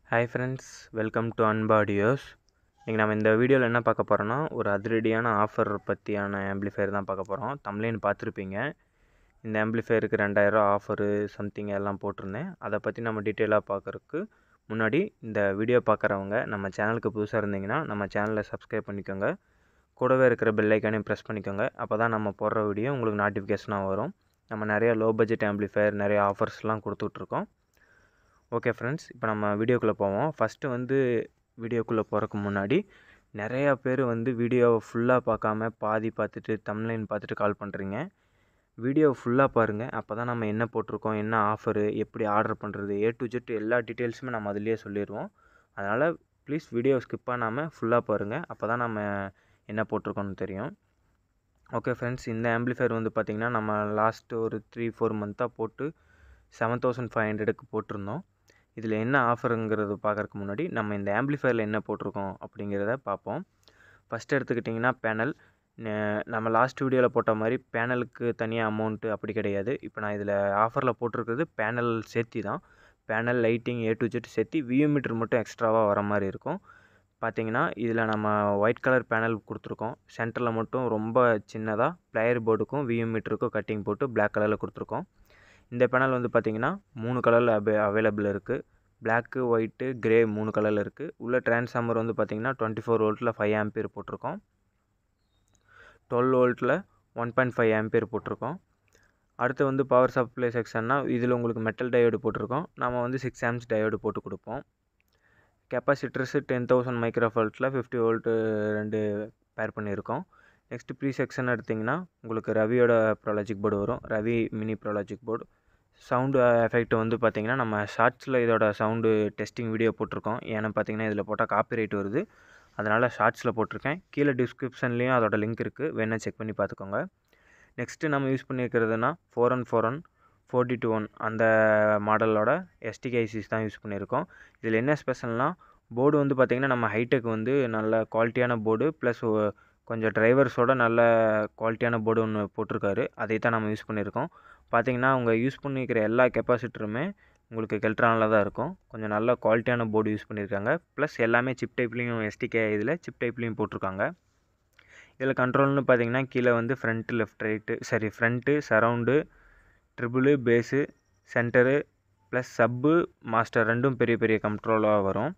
hi friends welcome to அன்பாடியோஸ் இன்றைக்கி நம்ம இந்த வீடியோவில் என்ன பார்க்க போகிறோன்னா ஒரு அதிரடியான ஆஃபர் பற்றியான ஆம்பிளிஃபையர் தான் பார்க்க போகிறோம் தமிழ்லேன்னு பார்த்துருப்பீங்க இந்த ஆம்பிளிஃபையருக்கு ரெண்டாயிரரூவா ஆஃபரு சம்திங் எல்லாம் போட்டிருந்தேன் அதை பற்றி நம்ம டீட்டெயிலாக பார்க்குறதுக்கு முன்னாடி இந்த வீடியோ பார்க்குறவங்க நம்ம சேனலுக்கு புதுசாக இருந்தீங்கன்னா நம்ம சேனலை சப்ஸ்கிரைப் பண்ணிக்கோங்க கூடவே இருக்கிற பெல் ஐக்கானையும் ப்ரெஸ் பண்ணிக்கோங்க அப்போ தான் நம்ம போடுற வீடியோ உங்களுக்கு நோட்டிஃபிகேஷனாக வரும் நம்ம நிறைய லோ பட்ஜெட் ஆம்பிளிஃபையர் நிறைய ஆஃபர்ஸ்லாம் கொடுத்துட்ருக்கோம் ஓகே ஃப்ரெண்ட்ஸ் இப்போ நம்ம வீடியோக்குள்ளே போவோம் ஃபஸ்ட்டு வந்து வீடியோக்குள்ளே போகிறதுக்கு முன்னாடி நிறையா பேர் வந்து வீடியோவை ஃபுல்லாக பார்க்காம பாதி பார்த்துட்டு தம்லைன் பார்த்துட்டு கால் பண்ணுறீங்க வீடியோ ஃபுல்லாக பாருங்கள் அப்போ தான் நம்ம என்ன போட்டிருக்கோம் என்ன ஆஃபரு எப்படி ஆர்டர் பண்ணுறது ஏ டு ஜெட் எல்லா டீட்டெயில்ஸுமே நம்ம அதுலேயே சொல்லிடுவோம் அதனால் ப்ளீஸ் வீடியோ ஸ்கிப் பண்ணாமல் ஃபுல்லாக பாருங்கள் அப்போ தான் நம்ம என்ன போட்டிருக்கோன்னு தெரியும் ஓகே ஃப்ரெண்ட்ஸ் இந்த ஆம்பிளிஃபையர் வந்து பார்த்திங்கன்னா நம்ம லாஸ்ட்டு ஒரு த்ரீ ஃபோர் மந்த்தாக போட்டு செவன் தௌசண்ட் ஃபைவ் ஹண்ட்ரடுக்கு போட்டிருந்தோம் இதில் என்ன ஆஃபருங்கிறது பார்க்குறதுக்கு முன்னாடி நம்ம இந்த ஆம்பிளிஃபையரில் என்ன போட்டிருக்கோம் அப்படிங்கிறத பார்ப்போம் ஃபஸ்ட் எடுத்துக்கிட்டிங்கன்னா பேனல் நம்ம லாஸ்ட் வீடியோவில் போட்ட மாதிரி பேனலுக்கு தனியாக அமௌண்ட்டு அப்படி கிடையாது இப்போ நான் இதில் ஆஃபரில் போட்டிருக்கிறது பேனல் சேர்த்தி தான் panel lighting A to Z சேர்த்தி வியூ மீட்டர் மட்டும் எக்ஸ்ட்ராவாக வர மாதிரி இருக்கும் பார்த்தீங்கன்னா இதில் நம்ம ஒயிட் கலர் பேனல் கொடுத்துருக்கோம் சென்டரில் மட்டும் ரொம்ப சின்னதாக ப்ளேயர் போர்டுக்கும் வியூ மீட்டருக்கும் கட்டிங் போட்டு பிளாக் கலரில் கொடுத்துருக்கோம் இந்த பேனல் வந்து பார்த்திங்கன்னா மூணு கலரில் அவே அவைலபிள் இருக்குது பிளாக்கு ஒயிட்டு கிரே மூணு கலரில் இருக்குது உள்ள டிரான்ஸ்ஃபார்மர் வந்து பார்த்திங்கன்னா டுவெண்ட்டி ஃபோர் வோல்ட்டில் ஃபைவ் ஆம்பியர் போட்டிருக்கோம் டுவெல் வோல்ட்டில் ஒன் பாயிண்ட் ஃபைவ் ஆம்பியர் போட்டிருக்கோம் அடுத்து வந்து பவர் சப்ளை செக்ஷன்னா இதில் உங்களுக்கு மெட்டல் டயோடு போட்டிருக்கோம் நம்ம வந்து சிக்ஸ் ஆம்ஸ் டயோடு போட்டு கொடுப்போம் கெப்பாசிட்டர்ஸு டென் தௌசண்ட் மைக்ரோஃபோல்ட்டில் ஃபிஃப்டி வோல்ட்டு ரெண்டு பேர் பண்ணியிருக்கோம் நெக்ஸ்ட்டு ப்ரீ செக்ஷன் எடுத்திங்கன்னா உங்களுக்கு ரவியோட ப்ராலஜிக் போர்டு வரும் Ravi mini pro logic board sound effect வந்து பார்த்திங்கன்னா நம்ம ஷார்ட்ஸில் இதோட சவுண்டு டெஸ்டிங் வீடியோ போட்டிருக்கோம் ஏன்னா பார்த்தீங்கன்னா இதில் போட்டால் காப்பி ரைட் வருது அதனால் ஷார்ட்ஸில் போட்டிருக்கேன் கீழே டிஸ்கிரிப்ஷன்லேயும் அதோட லிங்க் இருக்குது வேணால் செக் பண்ணி பார்த்துக்கோங்க நெக்ஸ்ட்டு நம்ம யூஸ் பண்ணியிருக்கிறதுனா four one four one forty two one அந்த மாடலோட எஸ்டிகைசிஸ் தான் யூஸ் பண்ணியிருக்கோம் இதில் என்ன ஸ்பெஷல்னால் போர்டு வந்து பார்த்திங்கன்னா நம்ம ஹைடெக் வந்து நல்ல குவாலிட்டியான போர்டு ப்ளஸ் கொஞ்சம் டிரைவர்ஸோட நல்ல குவாலிட்டியான போர்டு ஒன்று போட்டிருக்காரு அதை தான் நம்ம யூஸ் பண்ணியிருக்கோம் பார்த்தீங்கன்னா அவங்க யூஸ் பண்ணிக்கிற எல்லா கெப்பாசிட்டருமே உங்களுக்கு கெல்ட்ரானில் தான் இருக்கும் கொஞ்சம் நல்ல குவாலிட்டியான போர்டு யூஸ் பண்ணியிருக்காங்க ப்ளஸ் எல்லாமே சிப் டைப்லேயும் எஸ்டிகே இதில் சிப் டைப்லேயும் போட்டிருக்காங்க இதில் கண்ட்ரோல்னு பார்த்தீங்கன்னா கீழே வந்து ஃப்ரண்ட்டு லெஃப்ட் ரைட்டு சரி front surround treble bass centre plus sub master ரெண்டும் பெரிய பெரிய கண்ட்ரோலாக வரும்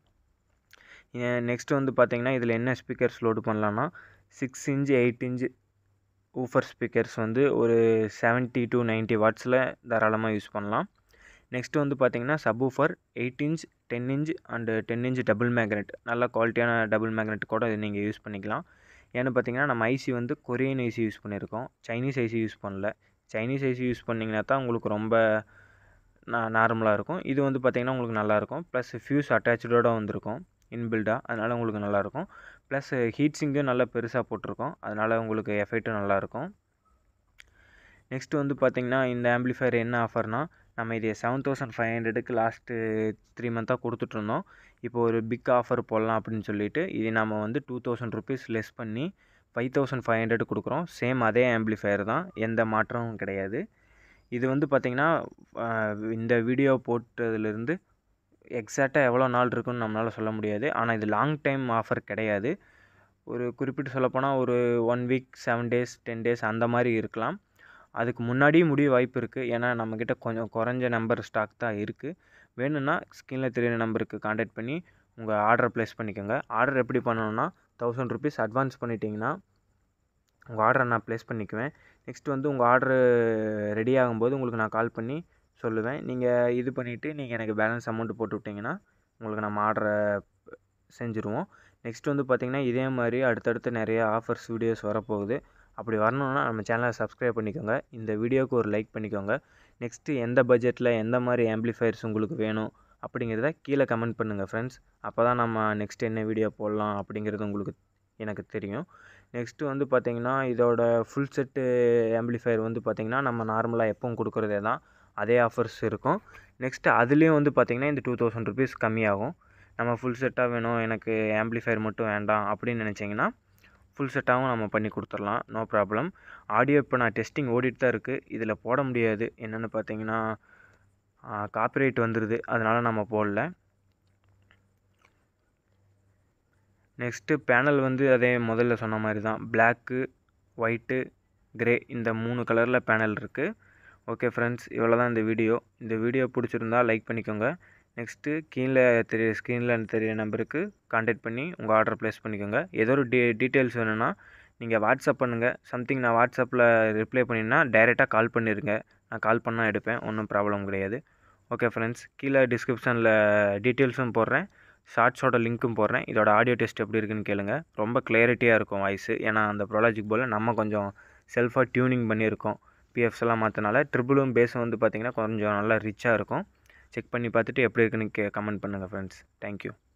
நெக்ஸ்ட் வந்து பார்த்திங்கன்னா இதில் என்ன ஸ்பீக்கர்ஸ் லோடு பண்ணலான்னா six inch eight inch woofer speakers வந்து ஒரு செவன்ட்டி டு நைன்ட்டி வாட்ஸில் தாராளமாக யூஸ் பண்ணலாம் நெக்ஸ்ட்டு வந்து பார்த்திங்கன்னா subwoofer eight inch ten inch and ten inch double magnet நல்ல குவாலிட்டியான டபுள் மேக்னெட் கூட இது நீங்கள் யூஸ் பண்ணிக்கலாம் ஏன்னு பார்த்தீங்கன்னா நம்ம ஐசி வந்து கொரியன் ஐசி யூஸ் பண்ணியிருக்கோம் சைனீஸ் ஐசி யூஸ் பண்ணல சைனீஸ் ஐசி யூஸ் பண்ணிங்கன்னா தான் உங்களுக்கு ரொம்ப நார்மலாக இருக்கும் இது வந்து பார்த்திங்கன்னா உங்களுக்கு நல்லாயிருக்கும் ப்ளஸ் ஃபியூஸ் அட்டாச்சோடு வந்திருக்கும் இன்பில்டாக அதனால் உங்களுக்கு நல்லாயிருக்கும் ப்ளஸ் ஹீட் சிங்கும் நல்லா பெருசாக போட்டிருக்கோம் அதனால் உங்களுக்கு எஃபெக்ட்டும் நல்லாயிருக்கும் நெக்ஸ்ட்டு வந்து பார்த்திங்கன்னா இந்த ஆம்பிளிஃபையர் என்ன ஆஃபர்னால் நம்ம இது செவன் தௌசண்ட் ஃபைவ் ஹண்ட்ரடுக்கு லாஸ்ட்டு த்ரீ மந்த்தாக கொடுத்துட்ருந்தோம் இப்போ ஒரு பிக் ஆஃபர் போடலாம் அப்படின்னு சொல்லிட்டு இது நம்ம வந்து டூ தௌசண்ட் ருபீஸ் லெஸ் பண்ணி ஃபைவ் தௌசண்ட் ஃபைவ் ஹண்ட்ரட் கொடுக்குறோம் சேம் அதே ஆம்பிளிஃபையர் தான் எந்த மாற்றமும் கிடையாது இது வந்து பார்த்திங்கன்னா இந்த வீடியோ போட்டதுலேருந்து எக்ஸாக்டாக எவ்வளோ நாள் இருக்குன்னு நம்மளால் சொல்ல முடியாது ஆனால் இது லாங் டைம் ஆஃபர் கிடையாது ஒரு குறிப்பிட்டு சொல்லப்போனால் ஒரு one week seven days ten days அந்த மாதிரி இருக்கலாம் அதுக்கு முன்னாடியும் முடிய வாய்ப்பு இருக்குது ஏன்னா நம்மக்கிட்ட கொஞ்சம் குறைஞ்ச நம்பர் ஸ்டாக் தான் இருக்குது வேணும்னா ஸ்க்ரீனில் தெரியிற நம்பருக்கு காண்டாக்ட் பண்ணி உங்கள் ஆர்டரை ப்ளேஸ் பண்ணிக்கோங்க ஆர்டர் எப்படி பண்ணணுன்னா தௌசண்ட் ருபீஸ் அட்வான்ஸ் பண்ணிட்டீங்கன்னா உங்கள் ஆர்டரை நான் ப்ளேஸ் பண்ணிக்குவேன் நெக்ஸ்ட் வந்து உங்கள் ஆர்டரு ரெடி ஆகும்போது உங்களுக்கு நான் கால் பண்ணி சொல்லுவேன் நீங்கள் இது பண்ணிவிட்டு நீங்கள் எனக்கு பேலன்ஸ் அமௌண்ட்டு போட்டு விட்டிங்கன்னா உங்களுக்கு நம்ம ஆர்டரை செஞ்சுருவோம் நெக்ஸ்ட் வந்து பார்த்திங்கன்னா இதே மாதிரி அடுத்தடுத்து நிறைய ஆஃபர்ஸ் வீடியோஸ் வரப்போகுது அப்படி வரணுன்னா நம்ம சேனலை சப்ஸ்கிரைப் பண்ணிக்கோங்க இந்த வீடியோவுக்கு ஒரு லைக் பண்ணிக்கோங்க நெக்ஸ்ட்டு எந்த பட்ஜெட்டில் எந்த மாதிரி ஆம்பிளிஃபையர்ஸ் உங்களுக்கு வேணும் அப்படிங்கிறத கீழே கமெண்ட் பண்ணுங்கள் ஃப்ரெண்ட்ஸ் அப்போ தான் நம்ம நெக்ஸ்ட் என்ன வீடியோ போடலாம் அப்படிங்கிறது உங்களுக்கு எனக்கு தெரியும் நெக்ஸ்ட்டு வந்து பார்த்திங்கன்னா இதோட ஃபுல் செட்டு ஆம்பிளிஃபையர் வந்து பார்த்திங்கன்னா நம்ம நார்மலாக எப்பவும் கொடுக்குறதே தான் அதே ஆஃபர்ஸ் இருக்கும் நெக்ஸ்ட்டு அதுலேயும் வந்து பார்த்திங்கன்னா இந்த டூ தௌசண்ட் ருபீஸ் கம்மியாகும் நம்ம ஃபுல் செட்டாக வேணும் எனக்கு ஆம்பிளிஃபையர் மட்டும் வேண்டாம் அப்படின்னு நினச்சிங்கன்னா ஃபுல் செட்டாகவும் நம்ம பண்ணி கொடுத்துடலாம் நோ ப்ராப்ளம் ஆடியோ இப்போ நான் டெஸ்டிங் ஓடிட்டு தான் இருக்குது இதில் போட முடியாது என்னென்னு பார்த்தீங்கன்னா காப்பிரைட் வந்துடுது அதனால் நம்ம போடல நெக்ஸ்ட்டு பேனல் வந்து அதே முதல்ல சொன்ன மாதிரி தான் பிளாக்கு ஒயிட்டு கிரே இந்த மூணு கலரில் பேனல் இருக்குது ஓகே ஃப்ரெண்ட்ஸ் இவ்வளோ தான் இந்த வீடியோ இந்த வீடியோ பிடிச்சிருந்தா லைக் பண்ணிக்கோங்க நெக்ஸ்ட்டு கீழே தெரிய ஸ்க்ரீனில் தெரிய நம்பருக்கு காண்டாக்ட் பண்ணி உங்கள் ஆர்டர் ப்ளேஸ் பண்ணிக்கோங்க ஏதோ ஒரு டீ டீட்டெயில்ஸ் வேணும்னா நீங்கள் வாட்ஸ்அப் பண்ணுங்கள் சம்திங் நான் வாட்ஸ்அப்பில் ரிப்ளை பண்ணினா டைரெக்டாக கால் பண்ணிடுங்க நான் கால் பண்ணால் எடுப்பேன் ஒன்றும் ப்ராப்ளம் கிடையாது ஓகே ஃப்ரெண்ட்ஸ் கீழே டிஸ்கிரிப்ஷனில் டீட்டெயில்ஸும் போடுறேன் ஷார்ட்ஸோட லிங்க்கும் போடுறேன் இதோட ஆடியோ டெஸ்ட் எப்படி இருக்குன்னு கேளுங்க ரொம்ப கிளியரிட்டியாக இருக்கும் வாய்ஸு ஏன்னா அந்த ப்ரோலாஜிக் போல் நம்ம கொஞ்சம் செல்ஃபாக டியூனிங் பண்ணியிருக்கோம் பிஎஃப்ஸ் எல்லாம் மாற்றினால ட்ரிபிளும் பேஸும் வந்து பார்த்திங்கன்னா கொஞ்சம் நல்லா ரிச்சாக இருக்கும் செக் பண்ணி பார்த்துட்டு எப்படி இருக்குன்னு கே கமெண்ட் பண்ணுங்கள் ஃப்ரெண்ட்ஸ் தேங்க்யூ